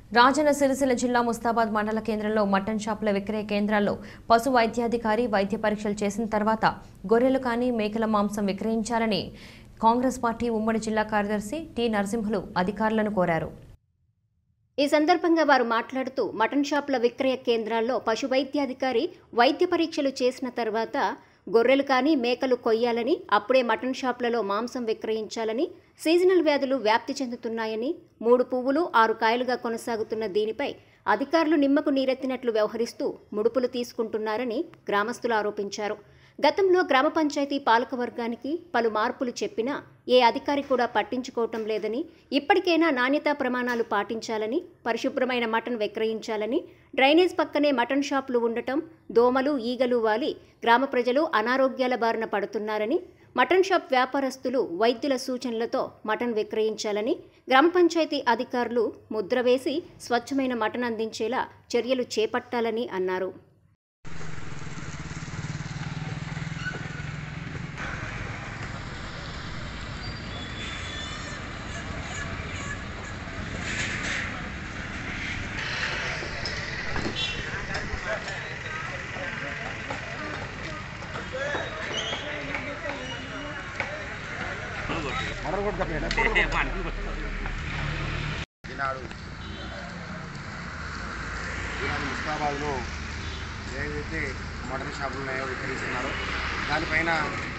రాజన్న సిరిసిల్ల జిల్లా ముస్తాబాద్ మండల కేంద్రంలో మటన్ షాపుల విక్రయ కేంద్రాల్లో పశు వైద్యాధికారి వైద్య పరీక్షలు చేసిన తర్వాత గొర్రెలు కానీ మేకల మాంసం విక్రయించాలని కాంగ్రెస్ పార్టీ ఉమ్మడి జిల్లా కార్యదర్శి టి నరసింహులు అధికారులను కోరారు ఈ సందర్భంగా వారు మాట్లాడుతూ మటన్ షాపుల విక్రయ కేంద్రాల్లో పశు వైద్యాధికారి వైద్య పరీక్షలు చేసిన తర్వాత గొర్రెలు కానీ మేకలు కొయ్యాలని అప్పుడే మటన్ షాపులలో మాంసం విక్రయించాలని సీజనల్ వ్యాధులు వ్యాప్తి చెందుతున్నాయని మూడు పువ్వులు ఆరు కాయలుగా కొనసాగుతున్న దీనిపై అధికారులు నిమ్మకు నీరెత్తినట్లు వ్యవహరిస్తూ ముడుపులు తీసుకుంటున్నారని గ్రామస్తులు ఆరోపించారు గతంలో గ్రామ పంచాయతీ పాలకవర్గానికి పలు మార్పులు చెప్పినా ఏ అధికారి కూడా పట్టించుకోవటం లేదని ఇప్పటికైనా నాణ్యతా ప్రమాణాలు పాటించాలని పరిశుభ్రమైన మటన్ విక్రయించాలని డ్రైనేజ్ పక్కనే మటన్ షాపులు ఉండటం దోమలు ఈగలు వాలి గ్రామ ప్రజలు అనారోగ్యాల బారిన పడుతున్నారని మటన్ షాప్ వ్యాపారస్తులు వైద్యుల సూచనలతో మటన్ విక్రయించాలని గ్రామ పంచాయతీ అధికారులు ముద్ర వేసి స్వచ్ఛమైన మటన్ అందించేలా చర్యలు చేపట్టాలని అన్నారు ఈనాడు ఈనాడు ముస్తాబాద్లో ఏదైతే మటన్ షాపులు ఉన్నాయో విక్రయిస్తున్నారో దానిపైన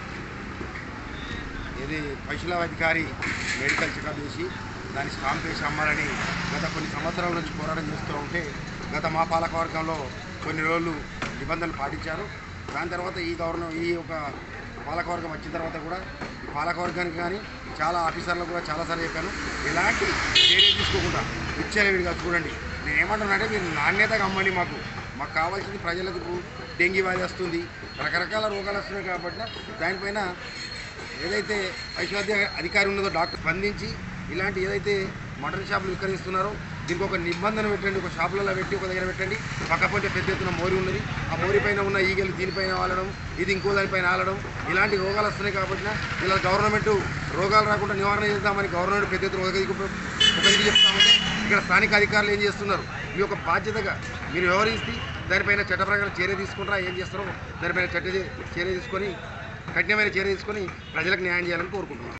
ఇది పశువుల అధికారి మెడికల్ చెకప్ చేసి దాన్ని స్టాంప్ వేసి అమ్మాలని గత కొన్ని సంవత్సరాల నుంచి పోరాటం చేస్తూ ఉంటే గత మా పాలకవర్గంలో కొన్ని రోజులు నిబంధనలు పాటించారు దాని తర్వాత ఈ గవర్నర్ ఈ ఒక పాలకవర్గం వచ్చిన తర్వాత కూడా ఈ పాలకవర్గానికి కానీ చాలా ఆఫీసర్లకు కూడా చాలాసార్లు చెప్పాను ఎలాంటి చర్య తీసుకోకుండా విచ్చలవిడిగా చూడండి నేను ఏమంటున్నానంటే మీరు నాణ్యతగా అమ్మండి మాకు మాకు కావాల్సింది ప్రజలకు డెంగీ వ్యాధి వస్తుంది రకరకాల రోగాలు వస్తున్నాయి కాబట్టి దానిపైన ఏదైతే ఐశ్వర్య అధికారి ఉన్నదో డాక్టర్ స్పందించి ఇలాంటి ఏదైతే మటన్ షాపులు విక్రయిస్తున్నారో దీనికి ఒక నిబంధన పెట్టండి ఒక షాపులలో పెట్టి ఒక దగ్గర పెట్టండి పక్కపోతే పెద్ద ఎత్తున మోరి ఉన్నది ఆ మోరి పైన ఉన్న ఈగలు దీనిపైన వాలడం ఇది ఇంకో దానిపైన ఆలడం ఇలాంటి రోగాలు వస్తున్నాయి కాబట్టి ఇలా గవర్నమెంట్ రోగాలు రాకుండా నివారణ చేద్దామని గవర్నమెంట్ పెద్ద ఎత్తున ఒక దిక్కు ఒక దిక్కు చెప్తా ఉంటే ఇక్కడ స్థానిక అధికారులు ఏం చేస్తున్నారు మీ యొక్క బాధ్యతగా మీరు వ్యవహరిస్తే దానిపైన చట్ట ప్రకారం చర్య తీసుకుంటారా ఏం చేస్తారో దానిపైన చట్ట చర్య తీసుకొని కఠినమైన చర్య తీసుకొని ప్రజలకు న్యాయం చేయాలని కోరుకుంటున్నాను